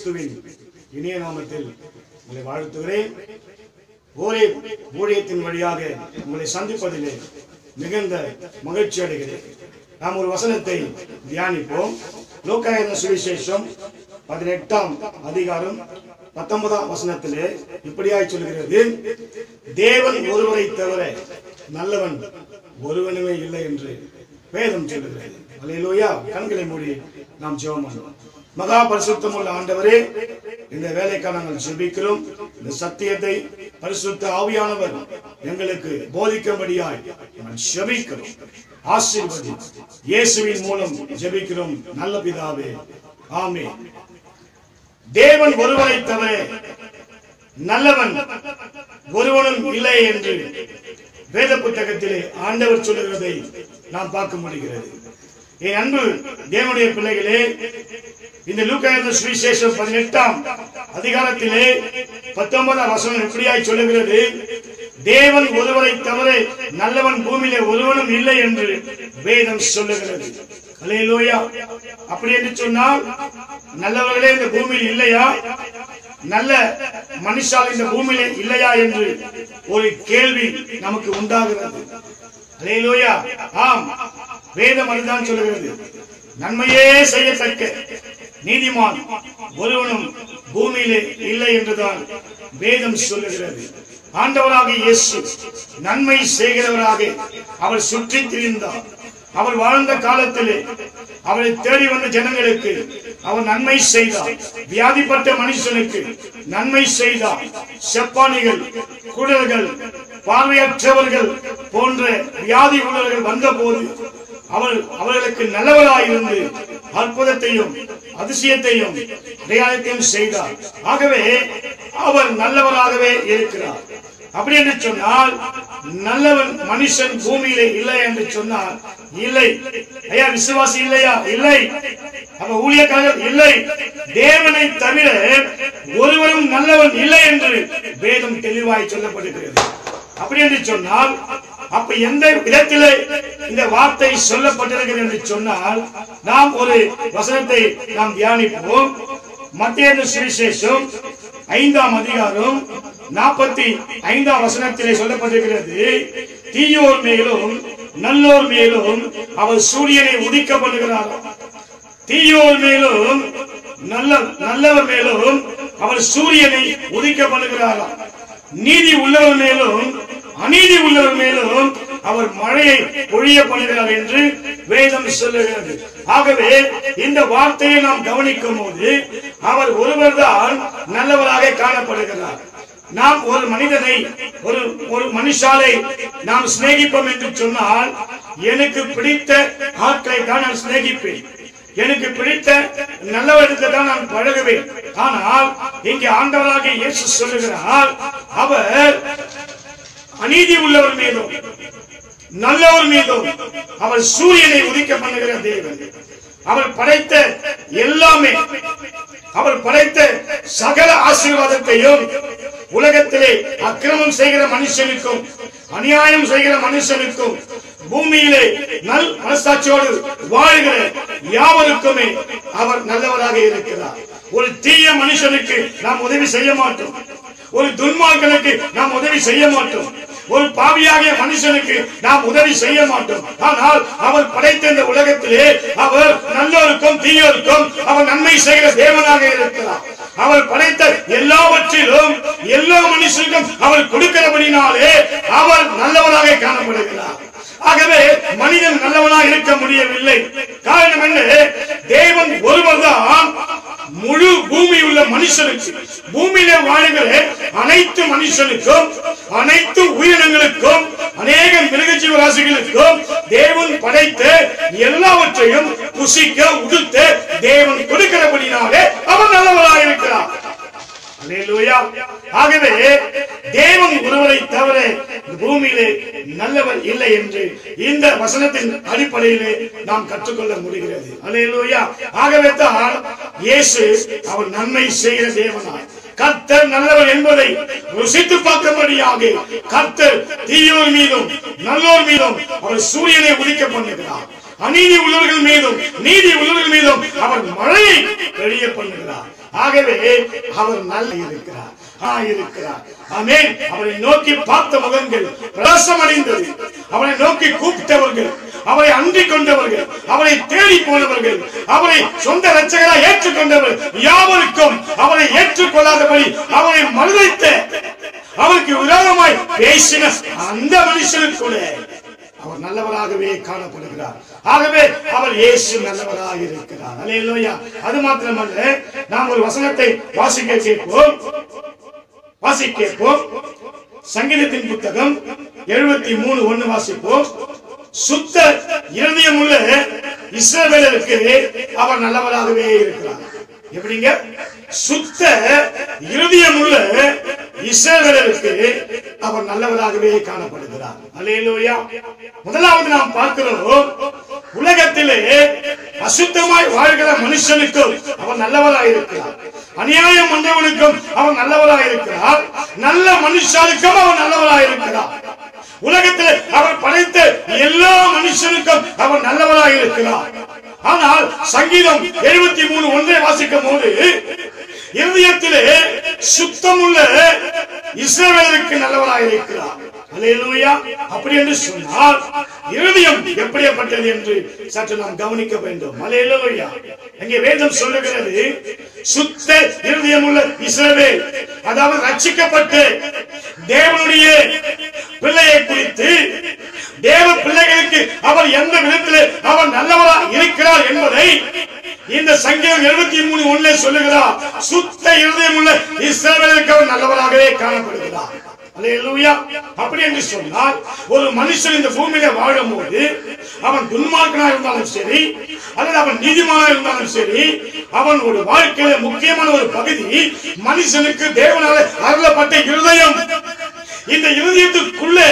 கிறிஸ்துவின் இனிய நாமத்தில் உங்களை வாழ்த்துகிறேன் ஒரே ஊழியத்தின் வழியாக உங்களை சந்திப்பதிலே மிகுந்த மகிழ்ச்சி அடைகிறேன் நாம் ஒரு வசனத்தை தியானிப்போம் லோகாயன சுவிசேஷம் பதினெட்டாம் அதிகாரம் பத்தொன்பதாம் வசனத்திலே இப்படியாய் சொல்கிறது தேவன் ஒருவரை தவிர நல்லவன் ஒருவனுமே இல்லை என்று வேதம் சொல்லுகிறது அல்லேலூயா கண்களை மூடி நாம் ஜெபம் பண்ணுவோம் மகா பரிசுத்தம் உள்ள ஆண்டவரே இந்த வேலைக்காக நாங்கள் ஜெபிக்கிறோம் இந்த சத்தியத்தை பரிசுத்த ஆவியானவர் எங்களுக்கு போதிக்கும்படியாய் நாங்கள் ஜெபிக்கிறோம் ஆசீர்வதி இயேசுவின் மூலம் ஜெபிக்கிறோம் நல்ல பிதாவே ஆமே தேவன் ஒருவரை தவிர நல்லவன் ஒருவனும் இல்லை என்று வேத புத்தகத்திலே ஆண்டவர் சொல்லுகிறதை நாம் பார்க்க முடிகிறது என் அன்பு தேவனுடைய பிள்ளைகளே இந்த லூக்காயந்த சுவிசேஷம் பதினெட்டாம் அதிகாரத்திலே பத்தொன்பதாம் வசனம் இப்படியாய் சொல்லுகிறது தேவன் ஒருவரை தவிர நல்லவன் பூமியிலே ஒருவனும் இல்லை என்று வேதம் சொல்லுகிறது அல்லேலூயா அப்படி என்று சொன்னால் நல்லவர்களே இந்த பூமியில் இல்லையா நல்ல மனுஷால் இந்த பூமியில இல்லையா என்று ஒரு கேள்வி நமக்கு உண்டாகிறது அல்லேலூயா ஆம் வேதம் அதுதான் சொல்லுகிறது நன்மையே செய்யத்தக்க நீதிமான் ஒருவனும் பூமியிலே இல்லை என்றுதான் வேதம் சொல்லுகிறது ஆண்டவராக இயேசு நன்மை செய்கிறவராக அவர் சுற்றி திரிந்தார் அவர் வாழ்ந்த காலத்திலே அவரை தேடி வந்த ஜனங்களுக்கு அவர் நன்மை செய்தார் வியாதிப்பட்ட மனுஷனுக்கு நன்மை செய்தார் செப்பானிகள் குடல்கள் பார்வையற்றவர்கள் போன்ற வியாதி உள்ளவர்கள் வந்தபோது அவர் அவர்களுக்கு நல்லவராயிருந்து அற்புதத்தையும் அதிசயத்தையும் அடையாளத்தையும் செய்தார் ஆகவே அவர் நல்லவராகவே இருக்கிறார் அப்படி என்று சொன்னால் நல்லவன் மனுஷன் பூமியிலே இல்லை என்று சொன்னால் இல்லை ஐயா விசுவாசி இல்லையா இல்லை அப்ப ஊழியக்காரர் இல்லை தேவனை தவிர ஒருவரும் நல்லவன் இல்லை என்று வேதம் தெளிவாய் சொல்லப்படுகிறது அப்படி என்று சொன்னால் அப்ப எந்த விதத்திலே இந்த வார்த்தை சொல்லப்பட்டிருக்கிறது என்று சொன்னால் நாம் ஒரு வசனத்தை நாம் தியானிப்போம் மத்திய சுவிசேஷம் ஐந்தாம் அதிகாரம் நாற்பத்தி ஐந்தாம் வசனத்திலே சொல்லப்பட்டிருக்கிறது தீயோர் மேலும் நல்லோர் மேலும் அவர் சூரியனை உதிக்க பண்ணுகிறார் தீயோர் மேலும் நல்ல நல்லவர் மேலும் அவர் சூரியனை உதிக்க பண்ணுகிறாராம் நீதி உள்ளவர் மேலும் அநீதி உள்ளவர் மேலும் அவர் மழையை பொழிய பண்ணுகிறார் என்று வேதம் சொல்லுகிறது ஆகவே இந்த வார்த்தையை நாம் கவனிக்கும் போது அவர் ஒருவர்தான் நல்லவராக காணப்படுகிறார் நாம் ஒரு மனிதனை ஒரு ஒரு மனுஷாலை நாம் சிநேகிப்போம் என்று சொன்னால் எனக்கு பிடித்த ஆட்களை தான் நான் சிநேகிப்பேன் எனக்கு பிடித்த நல்லவரிடத்தை தான் நான் பழகுவேன் ஆனால் இங்கே ஆண்டவராக இயேசு சொல்லுகிறார் அவர் அநீதி உள்ளவர் மீதும் நல்லவர் மீதும் அவர் சூரியனை உதிக்க பண்ணுகிற தேவன் அவர் படைத்த எல்லாமே அவர் படைத்த சகல ஆசீர்வாதத்தையும் உலகத்திலே அக்கிரமம் செய்கிற மனுஷனுக்கும் அநியாயம் செய்கிற மனுஷனுக்கும் பூமியிலே நல் மனசாட்சியோடு வாழ்கிற யாவருக்குமே அவர் நல்லவராக இருக்கிறார் ஒரு தீய மனுஷனுக்கு நாம் உதவி செய்ய மாட்டோம் ஒரு துன்மார்களுக்கு நாம் உதவி செய்ய மாட்டோம் ஒரு பாவியாகிய மனுஷனுக்கு நாம் உதவி செய்ய மாட்டோம் ஆனால் அவர் படைத்த இந்த உலகத்திலே அவர் நல்லோருக்கும் தீயோருக்கும் அவர் நன்மை செய்கிற தேவனாக இருக்கிறார் அவர் படைத்த எல்லாவற்றிலும் எல்லா மனுஷனுக்கும் அவர் கொடுக்கிறபடினாலே அவர் நல்லவராக காணப்படுகிறார் ஆகவே மனிதன் நல்லவனாக இருக்க முடியவில்லை காரணம் என்ன தேவன் ஒருவர் தான் முழு பூமி உள்ள மனுஷனுக்கு பூமியில வாழ்கிற அனைத்து மனுஷனுக்கும் அனைத்து உயிரினங்களுக்கும் அநேக மிருக ஜீவராசிகளுக்கும் தேவன் படைத்த எல்லாவற்றையும் புசிக்க உடுத்த தேவன் கொடுக்கிறபடினாலே அவர் நல்லவராக இருக்கிறார் அல்லேலூயா. ஆகவே தேவன் ஒருவரை தவிர இந்த பூமியிலே நல்லவர் இல்லை என்று இந்த வசனத்தின் அடிப்படையிலே நாம் கற்றுக்கொள்ள முடிகிறது அல்லேலூயா ஆகவே தான் இயேசு அவர் நன்மை செய்கிற தேவனாய் கர்த்தர் நல்லவர் என்பதை ருசித்து பார்க்கும்படியாக கர்த்தர் தீயோர் மீதும் நல்லோர் மீதும் அவர் சூரியனை உதிக்க பண்ணுகிறார் அநீதி உள்ளவர்கள் மீதும் நீதி உள்ளவர்கள் மீதும் அவர் மழையை பெரிய பண்ணுகிறார் ஆகவே அவர் நல்ல இருக்கிறார் ஆ இருக்கிறார் ஆமென் அவரை நோக்கி பார்த்த முகங்கள் பிரகாசம் அடைந்தது அவரை நோக்கி கூப்பிட்டவர்கள் அவரை அண்டிக் கொண்டவர்கள் அவரை தேடி போனவர்கள் அவரை சொந்த ரட்சகராய் ஏற்றுக்கொண்டவர்கள் யாவருக்கும் அவரை ஏற்றுக்கொள்ளாதபடி அவரை மறுதளித்த அவருக்கு விரோதமாய் பேசின அந்த மனுஷனுக்கு கூட அவர் நல்லவராகவே காணப்படுகிறார் ஆகவே அவர் இயேசு நல்லவராக இருக்கிறார் அல்லேலூயா அது மாத்திரமல்ல நாம் ஒரு வசனத்தை வாசிக்க கேட்போம் வாசிக்க கேட்போம் சங்கீதத்தின் புத்தகம் எழுபத்தி மூணு ஒண்ணு வாசிப்போம் சுத்த இருதயம் உள்ள இஸ்ரவேலருக்கு அவர் நல்லவராகவே இருக்கிறார் எப்படிங்க சுத்த இருதயம் உள்ள இஸ்ரவேலருக்கு அவர் நல்லவராகவே காணப்படுகிறார் அல்லேலூயா முதலாவது நாம் பார்க்கிறோம் உலகத்திலே அசுத்தமாய் வாழ்கிற மனுஷனுக்கும் அவர் நல்லவராய் இருக்கிறார் அநியாயம் பண்றவனுக்கும் அவர் நல்லவராய் இருக்கிறார் நல்ல மனுஷனுக்கும் அவர் நல்லவராய் இருக்கிறார் உலகத்தில் அவர் படைத்த எல்லா மனுஷனுக்கும் அவர் நல்லவராய் இருக்கிறார் ஆனால் சங்கீதம் எழுபத்தி மூணு ஒன்றை வாசிக்கும் போது இருதயத்திலே சுத்தமுள்ள இஸ்ரவேலருக்கு நல்லவராய் இருக்கிறார் அல்லேலூயா அப்படி என்று சொன்னால் இருதயம் எப்படிப்பட்டது என்று சற்று நாம் கவனிக்க வேண்டும் அல்லேலூயா அங்கே வேதம் சொல்லுகிறது சுத்த இருதயம் உள்ள இஸ்ரவேல் அதாவது ரட்சிக்கப்பட்டு தேவனுடைய பிள்ளையை குறித்து தேவ பிள்ளைகளுக்கு அவர் எந்த விதத்தில் அவர் நல்லவரா இருக்கிறார் என்பதை இந்த சங்கீதம் எழுபத்தி மூணு ஒன்றிலே சொல்லுகிறார் சுத்த இருதயம் உள்ள இஸ்ரவேலுக்கு அவர் நல்லவராகவே காணப்படுகிறார் அல்லேலூயா அப்படி என்று சொன்னால் ஒரு மனுஷன் இந்த பூமியில வாழும் போது அவன் துன்மார்க்கனா இருந்தாலும் சரி அல்லது அவன் நீதிமானா இருந்தாலும் சரி அவன் ஒரு வாழ்க்கையில முக்கியமான ஒரு பகுதி மனுஷனுக்கு தேவனால அருளப்பட்ட இருதயம் இந்த இருதயத்துக்குள்ளே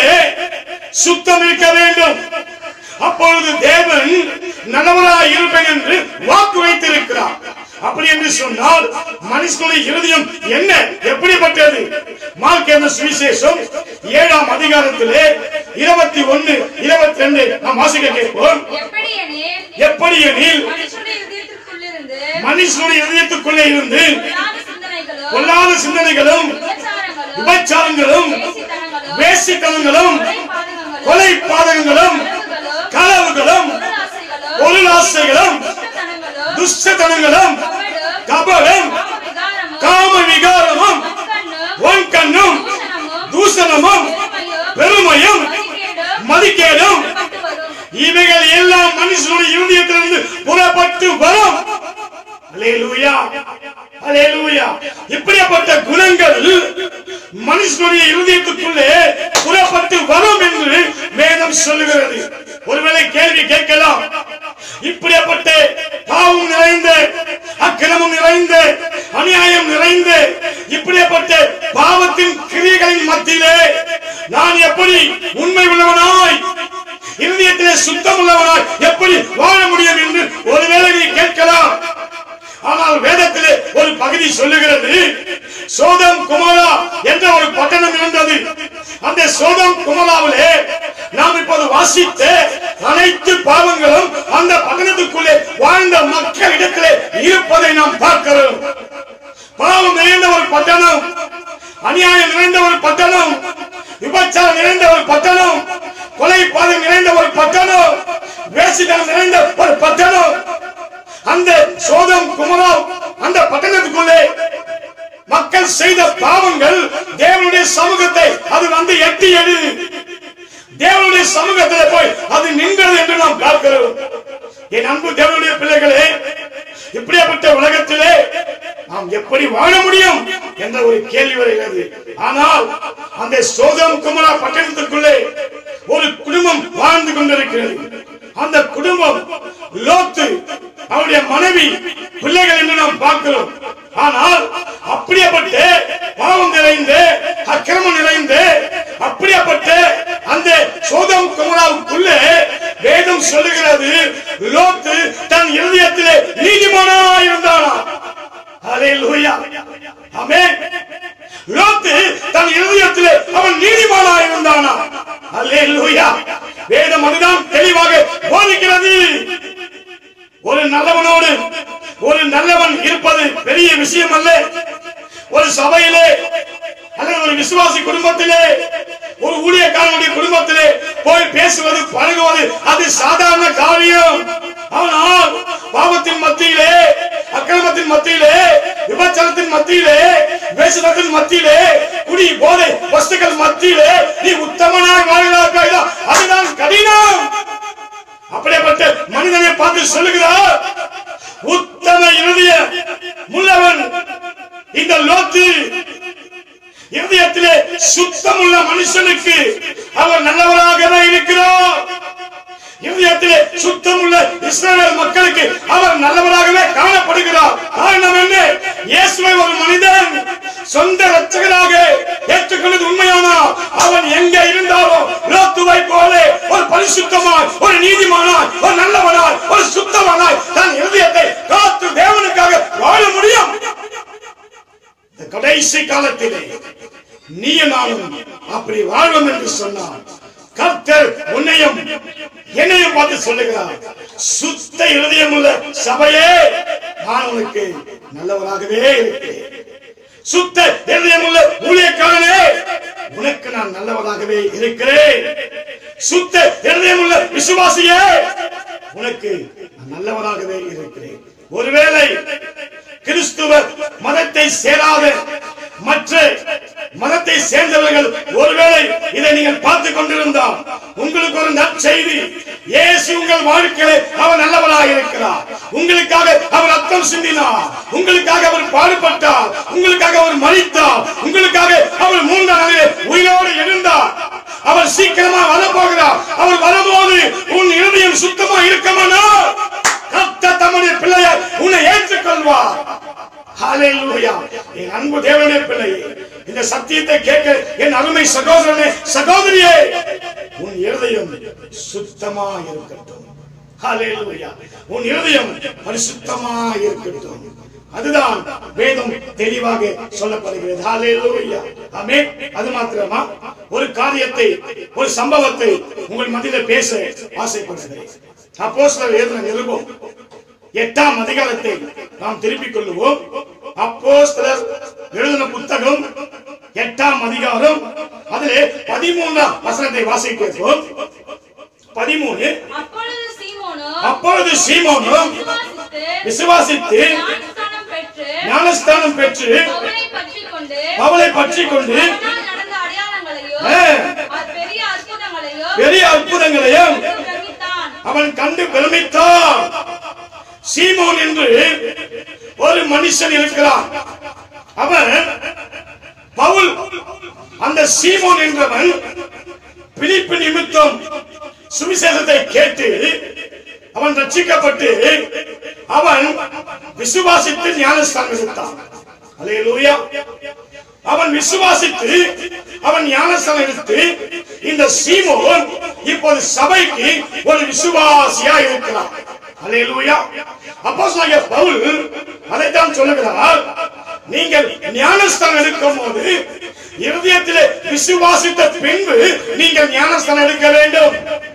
சுத்தம் இருக்க வேண்டும் அப்பொழுது தேவன் நல்லவராய் இருப்பேன் என்று வாக்கு வைத்திருக்கிறார் அப்படி என்று சொன்னால் மனுஷனுடைய இருதயம் என்ன எப்படிப்பட்டது மார்க் என்ற சுவிசேஷம் ஏழாம் அதிகாரத்திலே இருபத்தி ஒன்னு இருபத்தி ரெண்டு நாம் வாசிக்க கேட்போம் எப்படி எனில் எப்படி எனில் மனுஷனுடைய இதயத்திற்குள்ளிருந்து மனுஷனுடைய இதயத்துக்குள்ளே இருந்து பொல்லாத சிந்தனைகளும் பொல்லாத சிந்தனைகளும் விபச்சாரங்களும் விபச்சாரங்களும் வேசித்தனங்களும் வேசித்தனங்களும் கொலைபாதகங்களும் கொலை பாதகங்களும் களவுகளும் களவுகளும் பொருளாசைகளும் பொருளாசைகளும் துஷ்டத்தனங்களும் துஷ்டத்தனங்களும் கபடும் கபடம் காமவிகாரமும் காம விகாரமும் வன்கண்ணும் ஒன் கண்ணும் தூஷணமும் தூசணமும் பெருமையும் பெருமையும் மதிகேடும் மதிக்கேடும் பட்டு வரும் இவைகள் எல்லாம் மனுஷனுடைய இருதயத்திலிருந்து புறப்பட்டு வரும் அல்லேலூயா அல்லேலூயா இப்படிப்பட்ட குணங்கள் மனுஷனுடைய இருதயத்துக்குள்ளே புறப்பட்டு வரும் என்று வேதம் சொல்லுகிறது ஒருவேளை கேள்வி கேட்கலாம் இப்படிப்பட்ட பாவம் நிறைந்த அக்கிரமம் நிறைந்த அநியாயம் நிறைந்த இப்படிப்பட்ட பாவத்தின் கிரியைகளின் மத்தியிலே நான் எப்படி உண்மை உள்ளவனாய் இருதயத்திலே சுத்தம் உள்ளவனாய் எப்படி வாழ முடியும் என்று ஒருவேளை நீ கேட்கலாம் ஆனால் வேதத்திலே ஒரு பகுதி சொல்லுகிறது சோதம் குமாரா என்ற ஒரு பட்டணம் இருந்தது அந்த சோதம் குமாராவிலே நாம் இப்போது வாசித்த அனைத்து பாவங்களும் அந்த பட்டணத்துக்குள்ளே வாழ்ந்த மக்களிடத்திலே இருப்பதை நாம் பார்க்கிறோம் பாவம் நிறைந்த ஒரு பட்டணம் அநியாயம் நிறைந்த ஒரு பட்டணம் விபச்சாரம் நிறைந்த ஒரு பட்டணம் கொலை பாதம் நிறைந்த ஒரு பட்டணம் வேசிதனம் நிறைந்த ஒரு பட்டணம் அந்த சோதம் குமரம் அந்த பட்டணத்துக்குள்ளே மக்கள் செய்த பாவங்கள் தேவனுடைய சமூகத்தை அது வந்து எட்டியது தேவனுடைய சமூகத்தில் போய் அது நின்றது என்று நாம் பார்க்கிறோம் என் அன்பு தேவனுடைய பிள்ளைகளே இப்படியாப்பட்ட உலகத்திலே நாம் எப்படி வாழ முடியும் என்ற ஒரு கேள்வி வருகிறது ஆனால் அந்த சோதம் குமரா பட்டணத்துக்குள்ளே ஒரு குடும்பம் வாழ்ந்து கொண்டிருக்கிறது அந்த குடும்பம் லோத்து அவருடைய மனைவி பிள்ளைகள் என்று நாம் பார்க்கிறோம் ஆனால் அப்படியேப்பட்ட பாவம் நிறைந்து அக்கிரமம் நிறைந்து அப்படியேப்பட்ட அந்த சோதம் குமராவுக்குள்ளே வேதம் சொல்லுகிறது லோத்து தன் இருதயத்திலே நீதிமானா இருந்தானா ஹalleluya ஆமென் லோத்து தன் இருதயத்திலே அவன் நீதிமானா இருந்தானா ஹalleluya வேதம் அதுதான் தெளிவாக போதிக்கிறது ஒரு நல்லவனோடு ஒரு நல்லவன் இருப்பது பெரிய விஷயம் அல்ல ஒரு சபையிலே அல்லது ஒரு விசுவாசி குடும்பத்திலே ஒரு ஊழியக்காரனுடைய குடும்பத்திலே போய் பேசுவது பழகுவது அது சாதாரண காரியம் ஆனால் பாவத்தின் மத்தியிலே அக்கிரமத்தின் மத்தியிலே விபச்சாரத்தின் மத்தியிலே வேசனத்தின் மத்தியிலே குடி போதை வஸ்துக்கள் மத்தியிலே நீ உத்தமனாய் வாழ்கிறாய் அதுதான் கடினம் அப்படிப்பட்ட மனிதனை பார்த்து சொல்லுகிறார் உத்தம இறுதிய முள்ளவன் இந்த லோத்து இருதயத்திலே சுத்தமுள்ள மனுஷனுக்கு அவர் நல்லவராகவே இருக்கிறார் இருதயத்திலே சுத்தமுள்ள இஸ்ரவேல் மக்களுக்கு அவர் நல்லவராகவே காணப்படுகிறார் காரணம் என்ன இயேசுவை ஒரு மனிதன் சொந்த ரட்சகராக ஏற்றுக்கொண்டது உண்மையானா அவன் எங்க இருந்தாலும் லோத்துவை போல ஒரு பரிசுத்தமாய் ஒரு நீதிமானாய் ஒரு நல்லவனாய் ஒரு சுத்தமானாய் தன் இருதயத்தை காத்து தேவனுக்காக வாழ முடியும் இந்த கடைசி காலத்திலே நீ நானும் அப்படி வாழ்வோம் என்று சொன்னார் கர்த்தர் உன்னையும் என்னையும் பார்த்து சொல்லுகிறார் சுத்த இருதயம் உள்ள சபையே நான் உனக்கு நல்லவராகவே இருக்கிறேன் சுத்த இருதயம் உள்ள ஊழியக்காரனே உனக்கு நான் நல்லவராகவே இருக்கிறேன் சுத்த இருதயம் உள்ள விசுவாசியே உனக்கு நான் நல்லவராகவே இருக்கிறேன் ஒருவேளை கிறிஸ்துவ மதத்தை சேராத மற்ற மதத்தை சேர்ந்தவர்கள் ஒருவேளை இதை நீங்கள் பார்த்து கொண்டிருந்தால் உங்களுக்கு ஒரு நற்செய்தி இயேசு உங்கள் வாழ்க்கையிலே அவர் நல்லவராக இருக்கிறார் உங்களுக்காக அவர் ரத்தம் சிந்தினார் உங்களுக்காக அவர் பாடுபட்டார் உங்களுக்காக அவர் மறித்தார் உங்களுக்காக அவர் மூன்றாம் நாளிலே உயிரோடு எழுந்தார் அவர் சீக்கிரமா வரப்போகிறார் அவர் வரும்போது உன் இருதயம் சுத்தமா இருக்கமானா கர்த்தர் தம்முடைய பிள்ளையை உன்னை ஏற்றுக்கொள்வார் ஹalleluya என் அன்பு தேவனுடைய பிள்ளையே இந்த சத்தியத்தை கேட்க என் அருமை சகோதரனே சகோதரியே உன் இருதயம் சுத்தமா இருக்கட்டும் ஹalleluya உன் இருதயம் பரிசுத்தமா இருக்கட்டும் அதுதான் வேதம் தெளிவாக சொல்லப்படுகிறது ஹalleluya ஆமென் அது மாத்திரமா ஒரு காரியத்தை ஒரு சம்பவத்தை உங்கள் மத்தியில பேச ஆசைப்படுகிறேன் அப்போஸ்தலர் எழுதின நிருபம் எட்டாம் அதிகாரத்தை நாம் திருப்பிக் கொள்ளுவோம் அப்போஸ்தலர் எழுதின புத்தகம் எட்டாம் அதிகாரம் அதிலே பதிமூன்றாம் வசனத்தை வாசிக்கிறோம் பதிமூணு அப்பொழுது சீமோனோ அப்பொழுது சீமோனும் விசுவாசித்து விசுவாசித்து ஞானஸ்நானம் பெற்று ஞானஸ்தானம் பெற்று அவனை பற்றிக் கொண்டு அவளை பற்றிக் கொண்டு அவனால் நடந்த அடையாளங்களையோ ஆ. அவர் பெரிய அற்புதங்களையோ பெரிய அற்புதங்களையும் பிரமித்தான் அவன் கண்டு பிரமித்தான் சீமோன் என்று ஒரு மனுஷன் இருக்கிறான் அவன் பவுல் அந்த சீமோன் என்றவன் பிலிப்பு நிமித்தம் சுவிசேஷத்தை கேட்டு அவன் ரட்சிக்கப்பட்டு அவன் விசுவாசித்து ஞானஸ்தானம் எடுத்தான் அல்லேலூயா அவன் விசுவாசித்து அவன் ஞானஸ்தானம் எடுத்து இந்த சீமோன் இப்போது சபைக்கு ஒரு விசுவாசியா இருக்கிறான் அல்லேலூயா அப்போஸ்தலனாகிய பவுல் அதைத்தான் சொல்லுகிறார் நீங்கள் ஞானஸ்தானம் எடுக்கும் போது இருதயத்திலே விசுவாசித்த பின்பு நீங்கள் ஞானஸ்தானம் எடுக்க வேண்டும்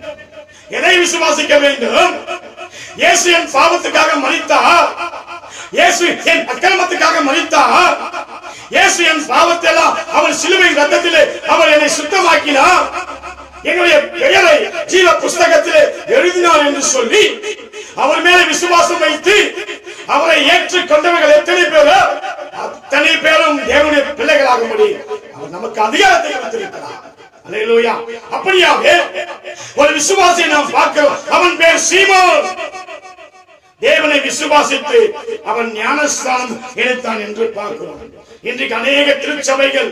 எதை விசுவாசிக்க வேண்டும் இயேசு என் பாவத்துக்காக மறித்தார் இயேசு என் அக்கிரமத்துக்காக மறித்தார் இயேசு என் பாவத்தை எல்லாம் அவர் சிலுவையின் ரத்தத்திலே அவர் என்னை சுத்தமாக்கினார் என்னுடைய பெயரை ஜீவ புஸ்தகத்திலே எழுதினார் என்று சொல்லி அவர் மேல விசுவாசம் வைத்து அவரை ஏற்றுக் கொண்டவர்கள் எத்தனை பேரோ அத்தனை பேரும் தேவனுடைய பிள்ளைகளாகும்படி அவர் நமக்கு அதிகாரத்தை கொடுத்திருக்கிறார் அல்லேலூயா அப்படியாக ஒரு விசுவாசியை நாம் பார்க்கிறோம் அவன் பேர் சீமோன் தேவனை விசுவாசித்து அவன் ஞானஸ்தானம் எடுத்தான் என்று பார்க்கிறோம் இன்றைக்கு அநேக திருச்சபைகள்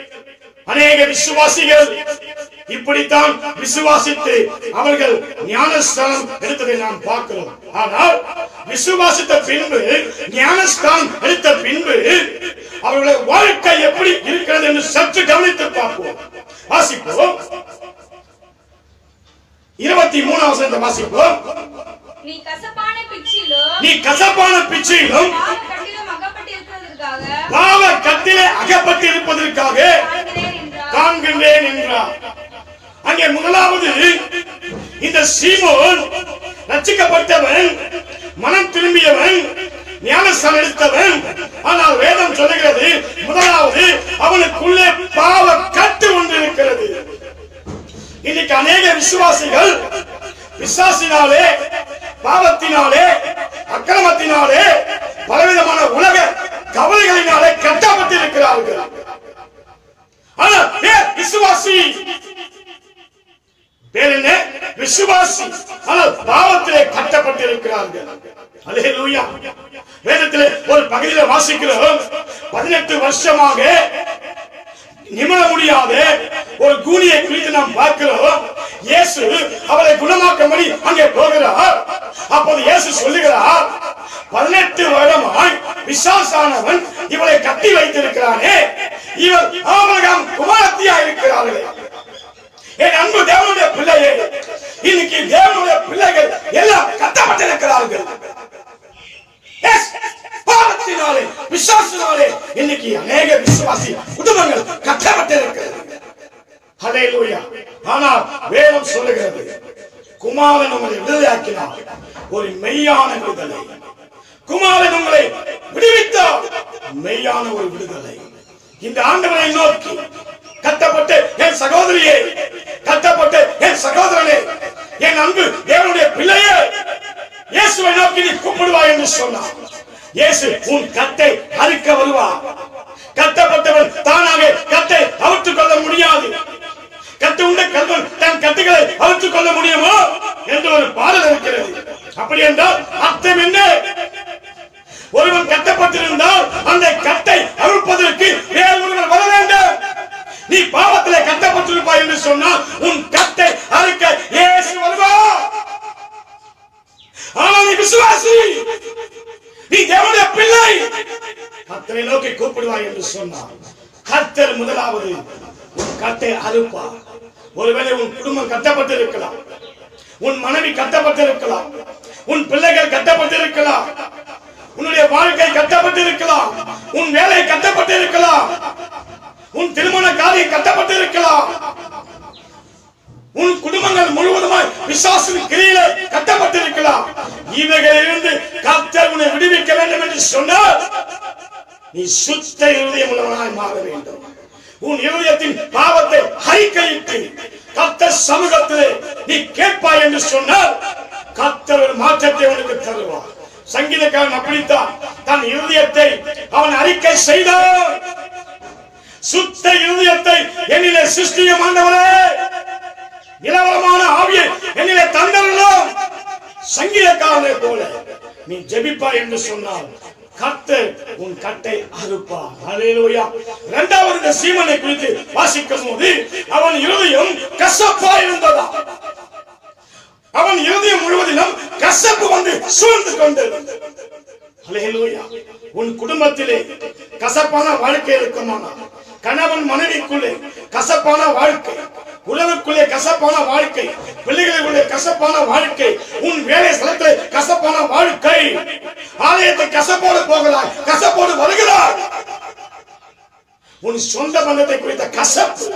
அநேக விசுவாசிகள் இப்படித்தான் விசுவாசித்து அவர்கள் ஞானஸ்தானம் எடுத்ததை நாம் பார்க்கிறோம் ஆனால் விசுவாசித்த பின்பு ஞானஸ்தானம் எடுத்த பின்பு அவர்களுடைய வாழ்க்கை எப்படி இருக்கிறது என்று சற்று கவனித்து பார்ப்போம் வாசிப்போம் இருபத்தி மூணாவது வாசிப்போம் நீ கசப்பான பிச்சிலும் நீ கசப்பான பிச்சையிலும் பாவ கட்டிலும் அகப்பட்டிருக்கிறதற்காக பாவ கத்திலே அகப்பட்டு இருப்பதற்காக காண்கிறேன் என்றார் காண்கின்றேன் என்றார் அங்கே முதலாவது இந்த சீமோன் ரட்சிக்கப்பட்டவன் மனம் திரும்பியவன் விசுவாசிகள் விசுவாசினாலே பாவத்தினாலே அக்கிரமத்தினாலே பலவிதமான உலக கவலைகளினாலே கட்டப்பட்டிருக்கிறார்கள் ஆனால் பேர் விசுவாசி பேர் என்ன விசுவாசி ஆனால் பாவத்திலே கட்டப்பட்டிருக்கிறார்கள் அல்லேலூயா வேதத்திலே ஒரு பகுதியில வாசிக்கிறோம் பதினெட்டு வருஷமாக நிமிர முடியாத ஒரு கூனியை குறித்து நாம் பார்க்கிறோம் இயேசு அவளை குணமாக்கும்படி அங்கே போகிறார் அப்போது இயேசு சொல்லுகிறார் பதினெட்டு வருடமாய் விசாசானவன் இவளை கட்டி வைத்திருக்கிறானே இவள் ஆபிரகாம் குமாரத்தியா இருக்கிறார்களே என் அன்பு தேவனுடைய பிள்ளையே இன்னைக்கு தேவனுடைய பிள்ளைகள் எல்லாம் கட்டப்பட்டிருக்கிறார்கள் Yes, பாவத்தினாலே விசுவாசத்தினாலே இன்னைக்கு அநேக விசுவாசி குடும்பங்கள் கட்டப்பட்டிருக்கிறது ஹalleluya ஆனால் வேதம் சொல்லுகிறது குமாரன் உங்களை விடுதலையாக்கினார் ஒரு மெய்யான விடுதலை குமாரன் உங்களை விடுவித்தார் மெய்யான ஒரு விடுதலை இந்த ஆண்டவரை நோக்கி கட்டப்பட்டு என் சகோதரியே கட்டப்பட்டு என் சகோதரனே என் அன்பு தேவனுடைய பிள்ளையே இயேசுவை நோக்கி நீ கூப்பிடுவாய் என்று சொன்னார் இயேசு உன் கட்டை அறுக்க வருவார் கட்டப்பட்டவன் தானாக கட்டை அவுத்துக் கொள்ள முடியாது கட்டு உண்ட கல்வன் தன் கட்டுகளை அவுத்துக் கொள்ள முடியுமோ என்று ஒரு பாடல் இருக்கிறது அப்படி என்றால் அர்த்தம் என்ன ஒருவன் கட்டப்பட்டிருந்தால் அந்த கட்டை அவிழ்ப்பதற்கு வேறு ஒருவர் வர வேண்டும் நீ பாவத்திலே கட்டப்பட்டிருப்பாய் என்று சொன்னால் உன் கட்டை அறுக்க இயேசு வருவார் ஆனால் நீ விசுவாசி நீ தேவனுடைய பிள்ளை கர்த்தரை நோக்கி கூப்பிடுவாய் என்று சொன்னார் கர்த்தர் முதலாவது உன் கட்டை அறுப்பார் ஒருவேளை உன் குடும்பம் கட்டப்பட்டிருக்கலாம் உன் மனைவி கட்டப்பட்டிருக்கலாம் உன் பிள்ளைகள் கட்டப்பட்டிருக்கலாம் உன்னுடைய வாழ்க்கை கட்டப்பட்டிருக்கலாம் உன் வேலை கட்டப்பட்டிருக்கலாம் உன் திருமண காரியம் கட்டப்பட்டிருக்கலாம் உன் குடும்பங்கள் முழுவதுமாய் விசுவாசின் கிரியில கட்டப்பட்டிருக்கலாம் இவைகளிலிருந்து கர்த்தர் உன்னை விடுவிக்க வேண்டும் என்று சொன்னால் நீ சுத்த இருதயம் உள்ளவனாய் மாற வேண்டும் உன் இருதயத்தின் பாவத்தை அறிக்கையிட்டு கர்த்தர் சமூகத்திலே நீ கேட்பாய் என்று சொன்னால் கர்த்தர் ஒரு மாற்றத்தை உனக்கு தருவார் சங்கீதக்காரன் அப்படித்தான் தன் இருதயத்தை அவன் அறிக்கை செய்தான் சுத்த இருதயத்தை என்னிலே சிருஷ்டியும் ஆண்டவரே இலவரமான ஆவியை என்னிலே தந்தரலாம் சங்கீதக்காரனை போல நீ ஜெபிப்பா என்று சொன்னால் கர்த்தர் உன் கட்டை அறுப்பார் ஹalleluya இரண்டாவது இந்த சீமனை குறித்து வாசிக்கும் போது அவன் இருதயம் கசப்பா இருந்ததா அவன் இருதயம் முழுவதிலும் கசப்பு வந்து சூழ்ந்து கொண்டது ஹalleluya உன் குடும்பத்திலே கசப்பான வாழ்க்கை இருக்குமானால் கணவன் மனைவிக்குள்ளே கசப்பான வாழ்க்கை உறவுக்குள்ளே கசப்பான வாழ்க்கை பிள்ளைகளுக்குள்ளே கசப்பான வாழ்க்கை உன் வேலை ஸ்தலத்திலே கசப்பான வாழ்க்கை ஆலயத்தை கசப்போடு போகிறாய் கசப்போடு வருகிறாய் உன் சொந்த பந்தத்தை குறித்த கசப்பு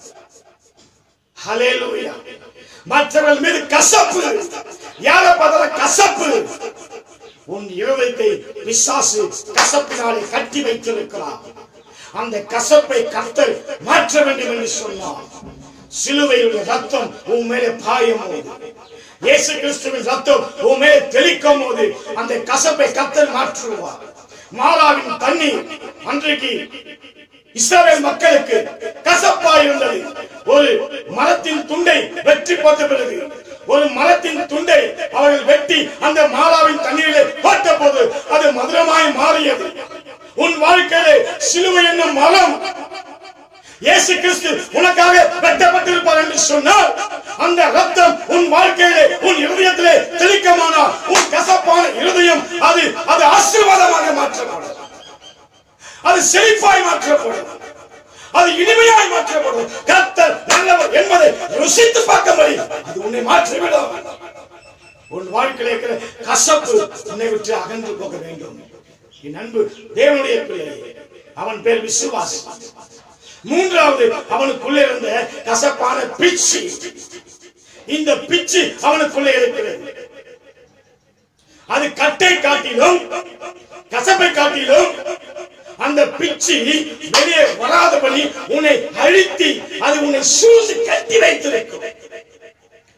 ஹalleluya மற்றவர்கள் மீது கசப்பு யாரை பார்த்தாலும் கசப்பு உன் இருதயத்தை பிசாசு கசப்பினாலே கட்டி வைத்திருக்கிறார் அந்த கசப்பை கர்த்தர் மாற்ற வேண்டும் என்று சொன்னார் சிலுவையுடைய ரத்தம் உன் மேலே பாயும் போது இயேசு கிறிஸ்துவின் ரத்தம் உன் மேலே தெளிக்கும் போது அந்த கசப்பை கர்த்தர் மாற்றுவார் மாறாவின் தண்ணீர் அன்றைக்கு இஸ்ரவேல் மக்களுக்கு கசப்பா இருந்தது ஒரு மரத்தின் துண்டை வெற்றி போட்ட பிறகு ஒரு மரத்தின் துண்டை அவர்கள் வெட்டி அந்த மாறாவின் தண்ணீரிலே போட்ட போது அது மதுரமாய் மாறியது உன் வாழ்க்கையிலே சிலுவை என்னும் மரம் இயேசு கிறிஸ்து உனக்காக வெட்டப்பட்டிருப்பார் என்று சொன்னால் அந்த ரத்தம் உன் வாழ்க்கையிலே உன் இருதயத்திலே தெளிக்கமானால் உன் கசப்பான இருதயம் அது அது ஆசீர்வாதமாக மாற்றப்படும் அது செழிப்பாய் மாற்றப்படும் அது இனிமையாய் மாற்றப்படும் கர்த்தர் நல்லவர் என்பதை ருசித்து பார்க்கும்படி அது உன்னை மாற்றிவிடும் உன் வாழ்க்கையில் இருக்கிற கசப்பு உன்னை விட்டு அகன்று போக வேண்டும் என் அன்பு தேவனுடைய பிள்ளையே அவன் பேர் விசுவாசி மூன்றாவது அவனுக்குள்ளே இருந்த கசப்பான பிச்சு இந்த பிச்சு அவனுக்குள்ளே இருக்கிறது அது கட்டை காட்டிலும் கசப்பை காட்டிலும் அந்த பிச்சு வெளியே வராதபடி உன்னை அழுத்தி அது உன்னை சூழ்ந்து கட்டி வைத்திருக்கும்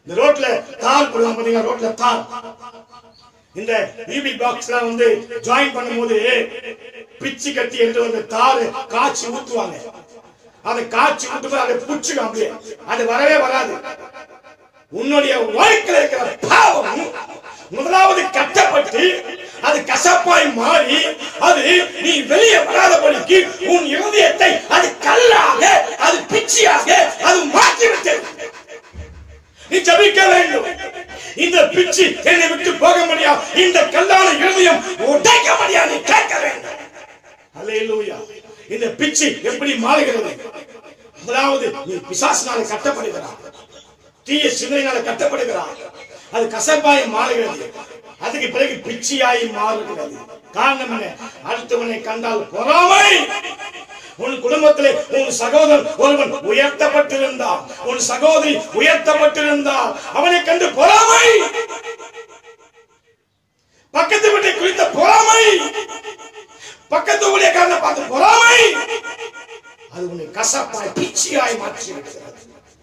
இந்த ரோட்ல தார் போடுவாங்க பாத்தீங்களா ரோட்ல தார் இந்த ஈபி பாக்ஸ்ல வந்து ஜாயின் பண்ணும்போது பிச்சு கட்டி என்று வந்து தாறு காய்ச்சி ஊத்துவாங்க அதை காய்ச்சி ஊத்தும்போது அதை புடிச்சுக்கும் அப்படியே அது வரவே வராது உன்னுடைய வாழ்க்கையில் இருக்கிற பாவம் முதலாவது கட்டப்பட்டு அது கசப்பாய் மாறி அது நீ வெளியே வராதபடிக்கு உன் இருதயத்தை அது கல்லாக அது பிச்சியாக அது மாற்றிவிட்டது நீ ஜபிக்க வேண்டும் இந்த பிச்சு என்னை விட்டு போக முடியாது இந்த கல்லான இருதயம் உடைக்க முடியாது நீ கேட்க வேண்டும் அல்லேலூயா இந்த பிச்சு எப்படி மாறுகிறது முதலாவது நீ பிசாசினால கட்டப்படுகிறாய் தீய சிந்தனையினால கட்டப்படுகிறாய் அது கசப்பாய் மாறுகிறது அதுக்கு பிறகு பிச்சியாய் மாறுகிறது காரணம் என்ன அடுத்தவனை கண்டால் பொறாமை உன் குடும்பத்திலே உன் சகோதரன் ஒருவன் உயர்த்தப்பட்டிருந்தார் உன் சகோதரி உயர்த்தப்பட்டிருந்தார் அவனை கண்டு பொறாமை பக்கத்து வீட்டை குறித்த பொறாமை பக்கத்து ஊழியக்காரனை பார்த்து பொறாமை அது உன்னை கசப்பாய் பிச்சியாய் மாற்றி விடுகிறது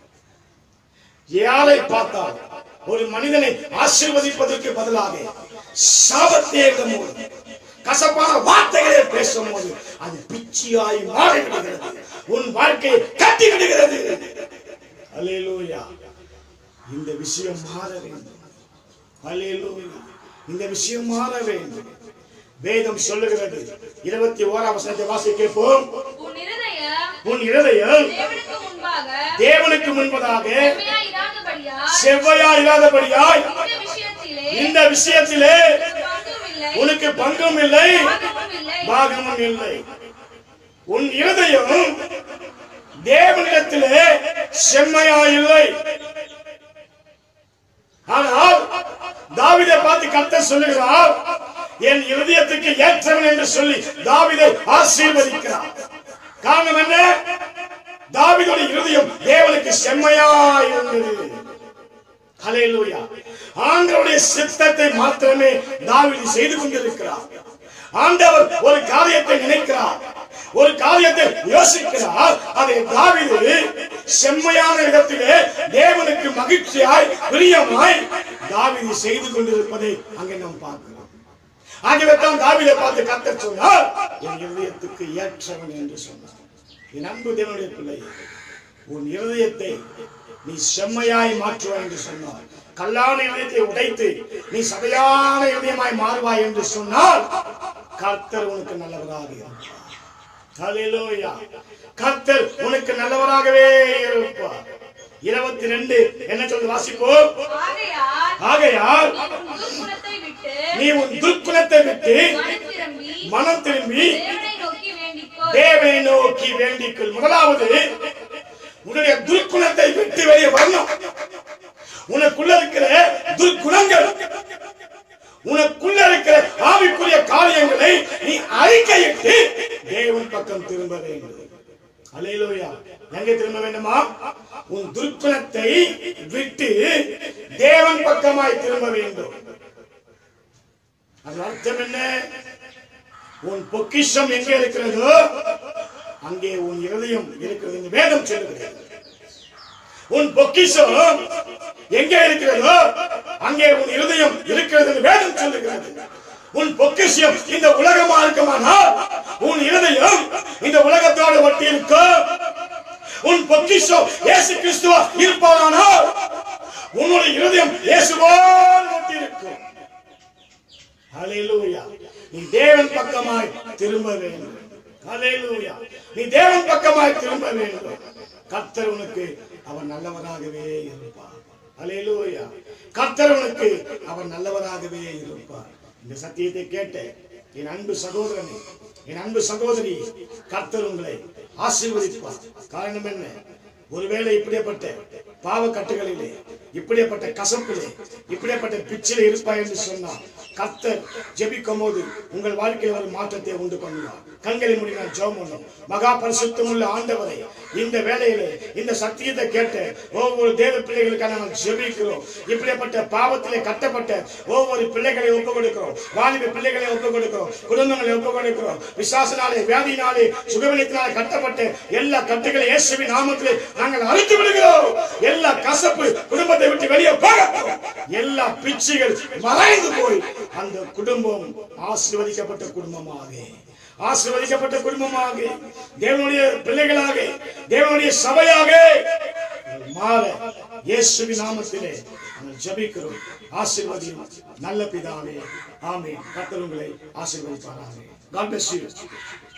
யாரை பார்த்தால் ஒரு மனிதனை ஆசீர்வதிப்பதற்கு பதிலாக சாபத்தை எழுதும்போது கசப்பான வார்த்தைகளை பேசும்போது அது பிச்சியாய் மாறிவிடுகிறது உன் வாழ்க்கையை கட்டி விடுகிறது அல்லேலூயா இந்த விஷயம் மாற வேண்டும் அல்லேலூயா இந்த விஷயம் மாற வேண்டும் வேதம் சொல்லுகிறது இருபத்தி ஓராம் வசனத்தை வாசி கேட்போம் உன் இருதயம் உன் இருதயம் தேவனுக்கு முன்பாக தேவனுக்கு முன்பதாக செம்மையாய் இராதபடியால் செவ்வையா இல்லாதபடியாய் இந்த விஷயத்திலே இந்த விஷயத்திலே பங்கும் இல்லை உனக்கு பங்கும் இல்லை பாகமும் இல்லை பாகமும் இல்லை உன் இருதயம் தேவனிடத்திலே செம்மையா இல்லை ஆனால் தாவிதை பார்த்து கர்த்தர் சொல்லுகிறார் என் இருதயத்துக்கு ஏற்றவன் என்று சொல்லி தாவிதை ஆசீர்வதிக்கிறார் காரணம் என்ன தாவிதுடைய இருதயம் தேவனுக்கு செம்மையாய் இருந்தது ஹalleluya ஆண்டவருடைய சித்தத்தை மாத்திரமே தாவீது செய்து கொண்டிருக்கிறார் ஆண்டவர் ஒரு காரியத்தை நினைக்கிறார் ஒரு காரியத்தை யோசிக்கிறார் அதை தாவீது செம்மையான இடத்திலே தேவனுக்கு மகிழ்ச்சியாய் பிரியமாய் தாவீது செய்து கொண்டிருப்பதை அங்கே நாம் பார்க்கிறோம் ஆகவே தான் தாவீதை பார்த்து கர்த்தர் சொன்னார் என் இருதயத்துக்கு ஏற்றவன் என்று சொன்னார் என் அன்பு தேவனுடைய பிள்ளை உன் இருதயத்தை நீ செம்மையாய் மாற்றுவாய் என்று சொன்னார் கல்லான இதயத்தை உடைத்து நீ சதையான இதயமாய் மாறுவாய் என்று சொன்னால் கர்த்தர் உனக்கு நல்லவராக இருப்பார் ஹalleluya கர்த்தர் உனக்கு நல்லவராகவே இருப்பார் இருபத்தி ரெண்டு என்ன சொல்லி வாசிப்போம் ஆகையால் ஆகையால் நீ உன் துர்க்குணத்தை விட்டு நீ உன் துர்க்குணத்தை விட்டு மனம் திரும்பி மனம் திரும்பி தேவனை நோக்கி வேண்டிக்கோ தேவனை நோக்கி வேண்டிக்கொள் முதலாவது உன்னுடைய துர்க்குணத்தை விட்டு வெளியே வரணும் உனக்குள்ள இருக்கிற துர்க்குணங்கள் உனக்குள்ள இருக்கிற ஆவிக்குரிய காரியங்களை நீ அறிக்கையிட்டு தேவன் பக்கம் திரும்ப வேண்டும் அலையிலோயா எங்க திரும்ப வேண்டுமா உன் துர்க்குணத்தை விட்டு தேவன் பக்கமாய் திரும்ப வேண்டும் அது அர்த்தம் என்ன உன் பொக்கிஷம் எங்கே இருக்கிறதோ அங்கே உன் இருதயம் இருக்கிறது என்று வேதம் சொல்லுகிறது உன் பொக்கிஷம் எங்கே இருக்கிறதோ அங்கே உன் இருதயம் இருக்கிறது என்று வேதம் சொல்லுகிறது உன் பொக்கிஷம் இந்த உலகமா இருக்குமானால் உன் இருதயம் இந்த உலகத்தோடு ஒட்டி இருக்கும் உன் பொக்கிஷம் இயேசு கிறிஸ்துவா இருப்பானால் உன்னுடைய இருதயம் இயேசுவோடு ஒட்டி இருக்கும் ஹalleluya நீ தேவன் பக்கமாய் திரும்ப வேண்டும் ஹalleluya நீ தேவன் பக்கமாய் திரும்ப வேண்டும் கர்த்தர் உனக்கு அவர் நல்லவராகவே இருப்பார் ஹalleluya கர்த்தர் உனக்கு அவர் நல்லவராகவே இருப்பார் இந்த சத்தியத்தை கேட்டு என் அன்பு சகோதரனே என் அன்பு சகோதரி கர்த்தர் உங்களை ஆசீர்வதிப்பார் காரணம் என்ன ஒருவேளை இப்படிப்பட்ட பாவக்கட்டுகளிலே இப்படிப்பட்ட கசப்பிலே இப்படிப்பட்ட பிச்சிலே இருப்பாய் என்று சொன்னார் கர்த்தர் ஜெபிக்கும் போது உங்கள் வாழ்க்கையில் ஒரு மாற்றத்தை உண்டு பண்ணுவார் கண்களை மூடி நான் ஜெபம் பண்ணும் மகா பரிசுத்தமுள்ள ஆண்டவரை இந்த வேளையிலே இந்த சத்தியத்தை கேட்ட ஒவ்வொரு தேவ பிள்ளைகளுக்காக நாங்கள் ஜெபிக்கிறோம் இப்படிப்பட்ட பாவத்திலே கட்டப்பட்ட ஒவ்வொரு பிள்ளைகளை ஒப்பு கொடுக்கிறோம் வாலிப பிள்ளைகளை ஒப்பு கொடுக்கிறோம் குடும்பங்களை ஒப்பு கொடுக்கிறோம் விசாசனாலே வியாதியினாலே சுகவலித்தினாலே கட்டப்பட்ட எல்லா கட்டுகளை இயேசுவின் நாமத்திலே நாங்கள் அழித்து விடுகிறோம் எல்லா கசப்பு குடும்பத்தை விட்டு வெளியே போக எல்லா பிச்சைகள் மறைந்து போய் அந்த குடும்பம் ஆசீர்வதிக்கப்பட்ட குடும்பமாக ஆசீர்வதிக்கப்பட்ட குடும்பமாக தேவனுடைய பிள்ளைகளாக தேவனுடைய சபையாக மாற இயேசுவின் நாமத்திலே நாங்கள் ஜெபிக்கிறோம் ஆசீர்வதியும் நல்ல பிதாவே ஆமென் கர்த்தர் உங்களை ஆசீர்வதிப்பாராக God bless you.